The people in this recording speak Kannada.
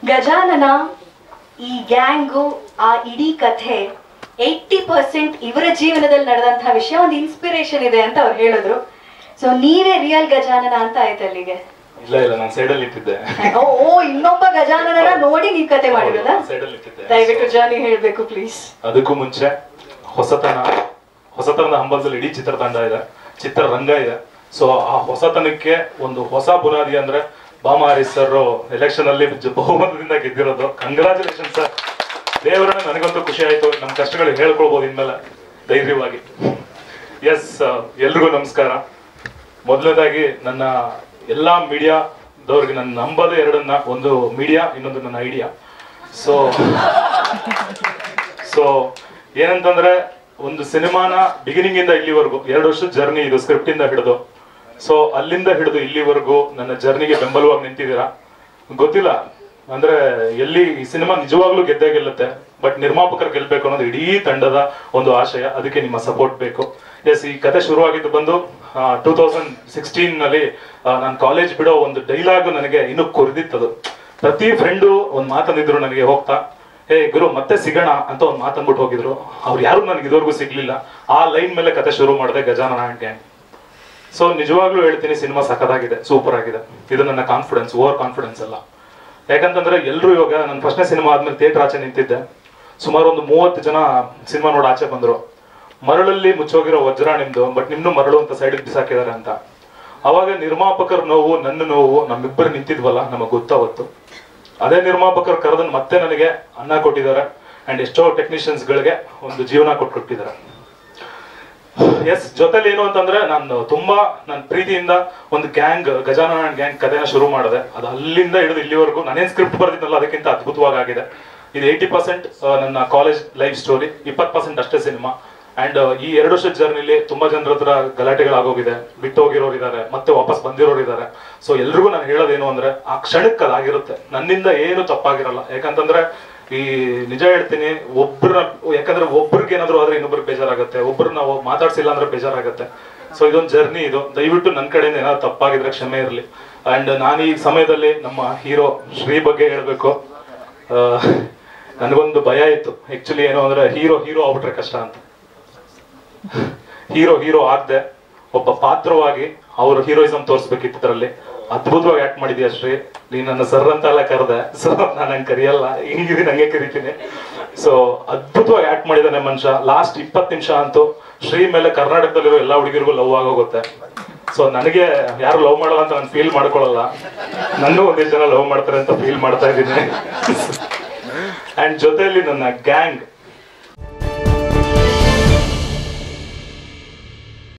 ಗಜಾನನ ಈ ಗ್ಯಾಂಗು ಆ ಇಡೀ ಕಥೆ ಏಯ್ಟಿ ಪರ್ಸೆಂಟ್ ಇವರ ಜೀವನದಲ್ಲಿ ನಡೆದಂತಹ ವಿಷಯ ಒಂದು ಇನ್ಸ್ಪಿರೇಷನ್ ಇದೆ ಅಂತ ಅವ್ರು ಹೇಳಿದ್ರು ಸೊ ನೀವೇ ರಿಯಲ್ ಗಜಾನನ ಅಂತ ಆಯ್ತು ಅಲ್ಲಿಗೆ ಇಲ್ಲ ಇಲ್ಲ ನಾನು ಸೈಡಲ್ಲಿ ಇಟ್ಟಿದ್ದೆ ಓ ಓ ಇನ್ನೊಬ್ಬ ಗಜಾನನ ನೋಡಿ ನೀವ್ ಕತೆ ಮಾಡಿರೋದಾ ಸೈಡಲ್ಲಿ ಇಟ್ಟಿದ್ದೆ ದಯವಿಟ್ಟು ಜರ್ನಿ ಹೇಳ್ಬೇಕು ಪ್ಲೀಸ್ ಅದಕ್ಕೂ ಮುಂಚೆ ಹೊಸತನ ಹೊಸತನದ ಹಂಬಲದಲ್ಲಿ ಇಡೀ ಚಿತ್ರತಂಡ ಇದೆ ಚಿತ್ರರಂಗ ಇದೆ ಸೊ ಆ ಹೊಸತನಕ್ಕೆ ಒಂದು ಹೊಸ ಬುನಾದಿ ಅಂದ್ರೆ ಬಾಮ ಹರೀಶ್ ಸರ್ ಎಲೆಕ್ಷನ್ ಅಲ್ಲಿ ಜ- ಬಹುಮತದಿಂದ ಗೆದ್ದಿರೋದು ಕಂಗ್ರಾಚುಲೇಷನ್ ಸರ್ ದೇವರನ್ನ ನನಗಂತೂ ಖುಷಿ ಆಯ್ತು ನಮ್ಮ ಕಷ್ಟಗಳು ಹೇಳ್ಕೊಳ್ಬೋದು ಇನ್ಮೇಲೆ ಧೈರ್ಯವಾಗಿ ಎಸ್ ಎಲ್ರಿಗೂ ನಮಸ್ಕಾರ ಮೊದಲನೇದಾಗಿ ನನ್ನ ಎಲ್ಲಾ ಮೀಡಿಯಾದವ್ರಿಗೆ ನನ್ನ ನಂಬದೇ ಎರಡನ್ನ ಒಂದು ಮೀಡಿಯಾ ಇನ್ನೊಂದು ನನ್ನ ಐಡಿಯಾ ಸೊ ಸೊ ಏನಂತಂದ್ರೆ ಒಂದು ಸಿನಿಮಾನ ಬಿಗಿನಿಂಗ್ ಇಂದ ಇಲ್ಲಿವರೆಗೂ ಎರಡು ವರ್ಷದ ಜರ್ನಿ ಇದು ಸ್ಕ್ರಿಪ್ಟ್ ಇಂದ ಹಿಡಿದು ಸೊ ಅಲ್ಲಿಂದ ಹಿಡಿದು ಇಲ್ಲಿವರೆಗೂ ನನ್ನ ಜರ್ನಿಗೆ ಬೆಂಬಲವಾಗಿ ನಿಂತಿದ್ದೀರಾ ಗೊತ್ತಿಲ್ಲ ಅಂದ್ರೆ ಎಲ್ಲಿ ಈ ಸಿನಿಮಾ ನಿಜವಾಗ್ಲೂ ಗೆದ್ದೇ ಗೆಲ್ಲುತ್ತೆ ಬಟ್ ನಿರ್ಮಾಪಕರು ಗೆಲ್ಬೇಕು ಅನ್ನೋದು ಇಡೀ ತಂಡದ ಒಂದು ಆಶಯ ಅದಕ್ಕೆ ನಿಮ್ಮ ಸಪೋರ್ಟ್ ಬೇಕು ಎಸ್ ಈ ಕತೆ ಶುರುವಾಗಿದ್ದು ಬಂದು ಟೂ ತೌಸಂಡ್ ಸಿಕ್ಸ್ಟೀನ್ ನಲ್ಲಿ ನಾನು ಕಾಲೇಜ್ ಬಿಡೋ ಒಂದು ಡೈಲಾಗ್ ನನಗೆ ಇನ್ನೂ ಕೊರೆದಿತ್ತದು ಪ್ರತಿ ಫ್ರೆಂಡು ಒಂದು ಮಾತಂದಿದ್ರು ನನಗೆ ಹೋಗ್ತಾ ಹೇ ಗುರು ಮತ್ತೆ ಸಿಗೋಣ ಅಂತ ಒಂದು ಮಾತಂದ್ಬಿಟ್ಟು ಹೋಗಿದ್ರು ಅವ್ರು ಯಾರು ನನಗೆ ಇದುವರೆಗೂ ಸಿಗ್ಲಿಲ್ಲ ಆ ಲೈನ್ ಮೇಲೆ ಕತೆ ಶುರು ಮಾಡಿದೆ ಗಜಾನನ ಆ್ಯಂಡ್ ಗ್ಯಾಂಗ್ ಸೊ ನಿಜವಾಗ್ಲೂ ಹೇಳ್ತೀನಿ ಸಿನಿಮಾ ಸಖತ್ತಾಗಿದೆ ಸೂಪರ್ ಆಗಿದೆ ಇದು ನನ್ನ ಕಾನ್ಫಿಡೆನ್ಸ್ ಓವರ್ ಕಾನ್ಫಿಡೆನ್ಸ್ ಅಲ್ಲ ಯಾಕಂತಂದ್ರೆ ಎಲ್ಲರೂ ಇವಾಗ ನನ್ನ ಫಸ್ಟ್ನೇ ಸಿನಿಮಾ ಆದ್ಮೇಲೆ ಥಿಯೇಟರ್ ಆಚೆ ನಿಂತಿದ್ದೆ ಸುಮಾರು ಒಂದು ಮೂವತ್ತು ಜನ ಸಿನಿಮಾ ನೋಡಿ ಆಚೆ ಬಂದ್ರು ಮರಳಲ್ಲಿ ಮುಚ್ಚೋಗಿರೋ ವಜ್ರ ನಿಮ್ದು ಬಟ್ ನಿಮ್ನು ಮರಳು ಅಂತ ಸೈಡ್ ಬಿಸಾಕಿದ್ದಾರೆ ಅಂತ ಅವಾಗ ನಿರ್ಮಾಪಕರ ನೋವು ನನ್ನ ನೋವು ನಮ್ಮಿಬ್ಬರು ನಿಂತಿದ್ವಲ್ಲ ನಮಗೆ ಗೊತ್ತಾವತ್ತು ಅದೇ ನಿರ್ಮಾಪಕರು ಕರೆದನ್ ಮತ್ತೆ ನನಗೆ ಅನ್ನ ಕೊಟ್ಟಿದ್ದಾರೆ ಅಂಡ್ ಎಷ್ಟೋ ಟೆಕ್ನಿಷಿಯನ್ಸ್ ಗಳಿಗೆ ಒಂದು ಜೀವನ ಕೊಟ್ಕೊಟ್ಟಿದ್ದಾರೆ ಎಸ್ ಜೊತೆಲಿ ಏನು ಅಂತಂದ್ರೆ ನಾನು ತುಂಬಾ ನನ್ನ ಪ್ರೀತಿಯಿಂದ ಒಂದು ಗ್ಯಾಂಗ್ ಗಜಾನನ ಗ್ಯಾಂಗ್ ಕಥೆನ ಶುರು ಮಾಡಿದೆ ಅದು ಅಲ್ಲಿಂದ ಹಿಡಿದು ಇಲ್ಲಿವರೆಗೂ ನಾನೇನ್ ಸ್ಕ್ರಿಪ್ಟ್ ಬರ್ದಿದ್ನಲ್ಲ ಅದಕ್ಕಿಂತ ಅದ್ಭುತವಾಗಿ ಆಗಿದೆ ಇದು ಏಯ್ಟಿ ಪರ್ಸೆಂಟ್ ನನ್ನ ಕಾಲೇಜ್ ಲೈಫ್ ಸ್ಟೋರಿ ಇಪ್ಪತ್ತು ಪರ್ಸೆಂಟ್ ಅಷ್ಟೇ ಸಿನಿಮಾ ಅಂಡ್ ಈ ಎರಡು ವರ್ಷದ ಜರ್ನಿಲಿ ತುಂಬಾ ಜನರ ಹತ್ರ ಗಲಾಟೆಗಳಾಗೋಗಿದೆ ಬಿಟ್ಟು ಹೋಗಿರೋರು ಇದ್ದಾರೆ ಮತ್ತೆ ವಾಪಸ್ ಬಂದಿರೋರು ಇದ್ದಾರೆ ಸೊ ಎಲ್ರಿಗೂ ನಾನು ಹೇಳೋದೇನು ಅಂದ್ರೆ ಆ ಕ್ಷಣಕ್ಕೆ ಅದಾಗಿರುತ್ತೆ ನನ್ನಿಂದ ಏನು ತಪ್ಪಾಗಿರಲ್ಲ ಯಾಕಂತಂದ್ರೆ ಈ ನಿಜ ಹೇಳ್ತೀನಿ ಒಬ್ರ ಯಾಕಂದ್ರೆ ಒಬ್ರಿಗೆ ಏನಾದ್ರು ಆದ್ರೆ ಇನ್ನೊಬ್ರಿಗೆ ಬೇಜಾರಾಗುತ್ತೆ ಒಬ್ರನ್ನ ನಾವು ಮಾತಾಡ್ಸಿಲ್ಲ ಅಂದ್ರೆ ಬೇಜಾರಾಗುತ್ತೆ ಸೊ ಇದೊಂದು ಜರ್ನಿ ಇದು ದಯವಿಟ್ಟು ನನ್ನ ಕಡೆಯಿಂದ ಏನಾದ್ರು ತಪ್ಪಾಗಿದ್ರೆ ಕ್ಷಮೆ ಇರಲಿ ಅಂಡ್ ನಾನು ಈ ಸಮಯದಲ್ಲಿ ನಮ್ಮ ಹೀರೋ ಶ್ರೀ ಬಗ್ಗೆ ಹೇಳ್ಬೇಕು ಆ, ನನಗೊಂದು ಭಯ ಇತ್ತು ಆಕ್ಚುಲಿ ಏನು ಅಂದ್ರೆ ಹೀರೋ ಹೀರೋ ಆಗ್ಬಿಟ್ರೆ ಕಷ್ಟ ಅಂತ ಹೀರೋ ಹೀರೋ ಆಗದೆ ಒಬ್ಬ ಪಾತ್ರವಾಗಿ ಅವ್ರ ಹೀರೋಯಿಸಮ್ ತೋರಿಸ್ಬೇಕಿತ್ತು ಇದರಲ್ಲಿ ಅದ್ಭುತವಾಗಿ ಆಕ್ಟ್ ಮಾಡಿದ್ಯಾ ಶ್ರೀ ನೀನ್ ನನ್ನ ಸರ್ ಅಂತ ಎಲ್ಲ ಕರೆದೆ ಸೊ ನಾನು ಹಂಗೆ ಕರಿಯಲ್ಲ ಹಿಂಗಿದೀನಿ ಹಂಗೆ ಕರಿತೀನಿ ಸೊ ಅದ್ಭುತವಾಗಿ ಆಕ್ಟ್ ಮಾಡಿದಾನೆ ಮನುಷ್ಯ ಲಾಸ್ಟ್ ಇಪ್ಪತ್ತು ನಿಮಿಷ ಅಂತೂ ಶ್ರೀ ಮೇಲೆ ಕರ್ನಾಟಕದಲ್ಲಿರೋ ಎಲ್ಲಾ ಹುಡುಗಿರಿಗೂ ಲವ್ ಆಗೋಗುತ್ತೆ ಸೊ ನನಗೆ ಯಾರು ಲವ್ ಮಾಡಲ್ಲ ಅಂತ ನಾನು ಫೀಲ್ ಮಾಡ್ಕೊಳಲ್ಲ ನನ್ನೂ ಒಂದಿಷ್ಟು ಜನ ಲವ್ ಮಾಡ್ತಾರೆ ಅಂತ ಫೀಲ್ ಮಾಡ್ತಾ ಇದ್ದೀನಿ ಅಂಡ್ ಜೊತೆಯಲ್ಲಿ ನನ್ನ ಗ್ಯಾಂಗ್